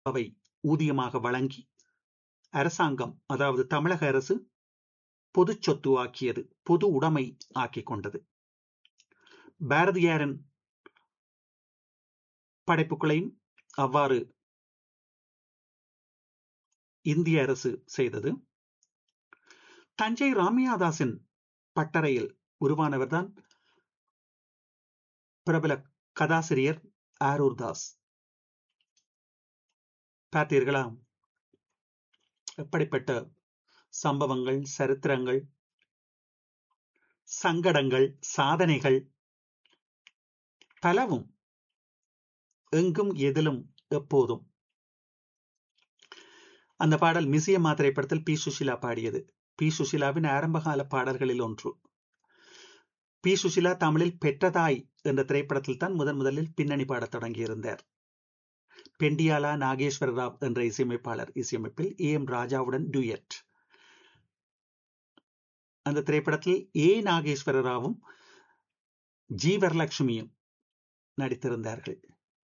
ரூபாவை ஊதியமாக வழங்கி அரசாங்கம் அதாவது தமிழக அரசு பொது சொத்து ஆக்கியது பொது உடைமை ஆக்கிக் கொண்டது பாரதியாரின் படைப்புகளையும் அவ்வாறு இந்திய அரசு செய்தது தஞ்சை ராமியாதாஸின் பட்டறையில் உருவானவர்தான் பிரபல கதாசிரியர் ஆரூர் தாஸ் பார்த்தீர்களா எப்படிப்பட்ட சம்பவங்கள் சரித்திரங்கள் சங்கடங்கள் சாதனைகள் பலவும் எங்கும் எதிலும் எப்போதும் அந்த பாடல் மிசியம்மா திரைப்படத்தில் பி சுஷிலா பாடியது பி சுஷிலாவின் ஆரம்பகால பாடல்களில் ஒன்று பி சுஷிலா தமிழில் பெற்றதாய் என்ற திரைப்படத்தில் தான் முதன் முதலில் பின்னணி பாடத் தொடங்கியிருந்தார் பெண்டியாலா நாகேஸ்வர ராவ் என்ற இசையமைப்பாளர் இசையமைப்பில் ஏ எம் ராஜாவுடன் டூயட் அந்த திரைப்படத்தில் ஏ நாகேஸ்வர ராவும் ஜி வரலட்சுமியும் நடித்திருந்தார்கள்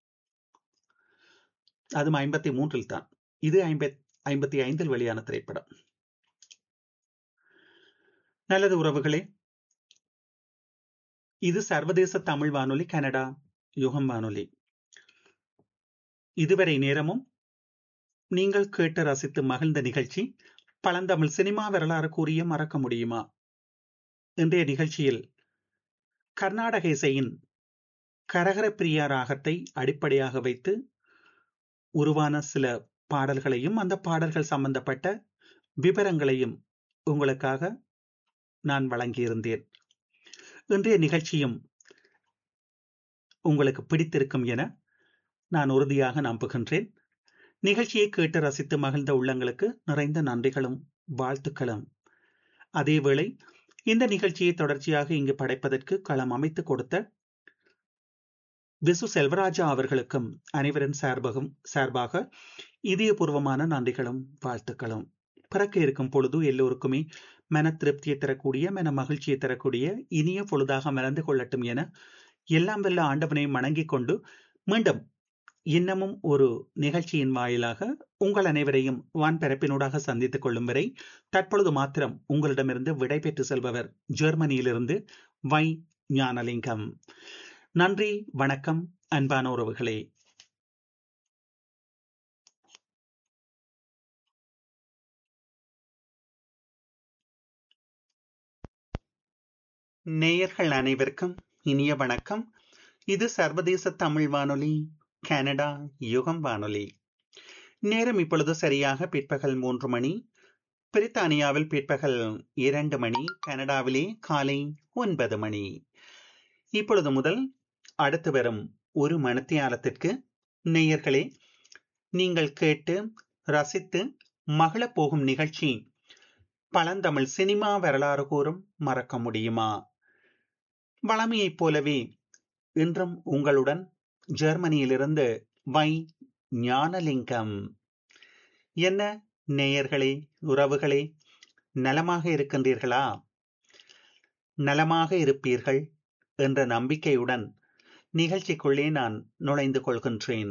அதுவும் ஐம்பத்தி மூன்றில் தான் இது ஐம்பத் ஐம்பத்தி ஐந்தில் வெளியான திரைப்படம் நல்லது உறவுகளே இது சர்வதேச தமிழ் வானொலி கனடா யுகம் வானொலி இதுவரை நேரமும் நீங்கள் கேட்டு ரசித்து மகிழ்ந்த நிகழ்ச்சி பழந்தமிழ் சினிமா வரலாறு கூறிய மறக்க முடியுமா இன்றைய நிகழ்ச்சியில் கர்நாடக இசையின் கரகர பிரியா ராகத்தை அடிப்படையாக வைத்து உருவான சில பாடல்களையும் அந்த பாடல்கள் சம்பந்தப்பட்ட விவரங்களையும் உங்களுக்காக நான் வழங்கியிருந்தேன் இன்றைய நிகழ்ச்சியும் உங்களுக்கு பிடித்திருக்கும் என நான் உறுதியாக நம்புகின்றேன் நிகழ்ச்சியை கேட்டு ரசித்து மகிழ்ந்த உள்ளங்களுக்கு நிறைந்த நன்றிகளும் வாழ்த்துக்களும் அதேவேளை இந்த நிகழ்ச்சியை தொடர்ச்சியாக இங்கு படைப்பதற்கு களம் அமைத்து கொடுத்த விசு செல்வராஜா அவர்களுக்கும் அனைவரின் சார்பகம் சார்பாக இதயபூர்வமான நன்றிகளும் வாழ்த்துக்களும் பிறக்க இருக்கும் பொழுது எல்லோருக்குமே மன திருப்தியை தரக்கூடிய மன மகிழ்ச்சியை தரக்கூடிய இனிய பொழுதாக மறந்து கொள்ளட்டும் என எல்லாம் வல்ல ஆண்டவனை வணங்கிக் கொண்டு மீண்டும் இன்னமும் ஒரு நிகழ்ச்சியின் வாயிலாக உங்கள் அனைவரையும் வான்பரப்பினூடாக சந்தித்துக் கொள்ளும் வரை தற்பொழுது மாத்திரம் உங்களிடமிருந்து விடைபெற்று செல்பவர் ஜெர்மனியிலிருந்து வை ஞானலிங்கம் நன்றி வணக்கம் அன்பான உறவுகளே நேயர்கள் அனைவருக்கும் இனிய வணக்கம் இது சர்வதேச தமிழ் வானொலி கனடா யுகம் வானொலி நேரம் இப்பொழுது சரியாக பிற்பகல் மூன்று மணி பிரித்தானியாவில் பிற்பகல் இரண்டு மணி கனடாவிலே காலை ஒன்பது மணி இப்பொழுது முதல் அடுத்து வரும் ஒரு மணித்தியாலத்திற்கு நேயர்களே நீங்கள் கேட்டு ரசித்து மகளப் போகும் நிகழ்ச்சி பழந்தமிழ் சினிமா வரலாறு கூறும் மறக்க முடியுமா வளமையைப் போலவே இன்றும் உங்களுடன் ஜெர்மனியிலிருந்து வை ஞானலிங்கம் என்ன நேயர்களே உறவுகளே நலமாக இருக்கின்றீர்களா நலமாக இருப்பீர்கள் என்ற நம்பிக்கையுடன் நிகழ்ச்சிக்குள்ளே நான் நுழைந்து கொள்கின்றேன்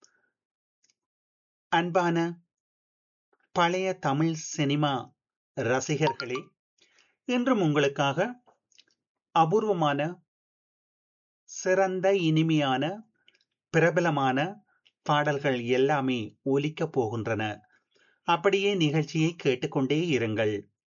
அன்பான பழைய தமிழ் சினிமா ரசிகர்களே இன்றும் உங்களுக்காக அபூர்வமான சிறந்த இனிமையான பிரபலமான பாடல்கள் எல்லாமே ஒலிக்கப் போகின்றன அப்படியே நிகழ்ச்சியை கேட்டுக்கொண்டே இருங்கள்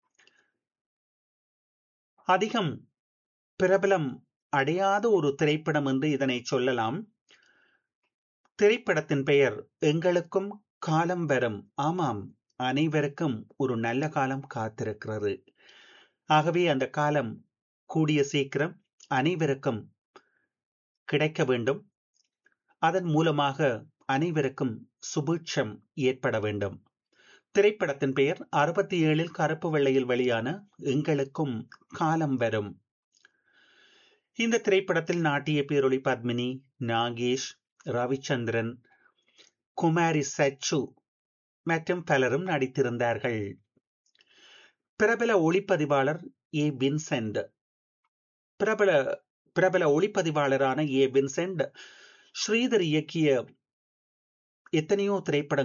அதிகம் பிரபலம் அடையாத ஒரு திரைப்படம் என்று இதனை சொல்லலாம் திரைப்படத்தின் பெயர் எங்களுக்கும் காலம் வரும் ஆமாம் அனைவருக்கும் ஒரு நல்ல காலம் காத்திருக்கிறது ஆகவே அந்த காலம் கூடிய சீக்கிரம் அனைவருக்கும் கிடைக்க வேண்டும் அதன் மூலமாக அனைவருக்கும் சுபீட்சம் ஏற்பட வேண்டும் திரைப்படத்தின் பெயர் அறுபத்தி ஏழில் கருப்பு வெள்ளையில் வெளியான எங்களுக்கும் காலம் வரும் இந்த திரைப்படத்தில் நாட்டிய பேரொளி பத்மினி நாகேஷ் ரவிச்சந்திரன் குமாரி சச்சு மற்றும் பலரும் நடித்திருந்தார்கள் பிரபல ஒளிப்பதிவாளர் ஏ வின்சென்ட் பிரபல பிரபல ஒளிப்பதிவாளரான ஏ வின்சென்ட் ஸ்ரீதர் இயக்கிய எத்தனையோ திரைப்படங்கள்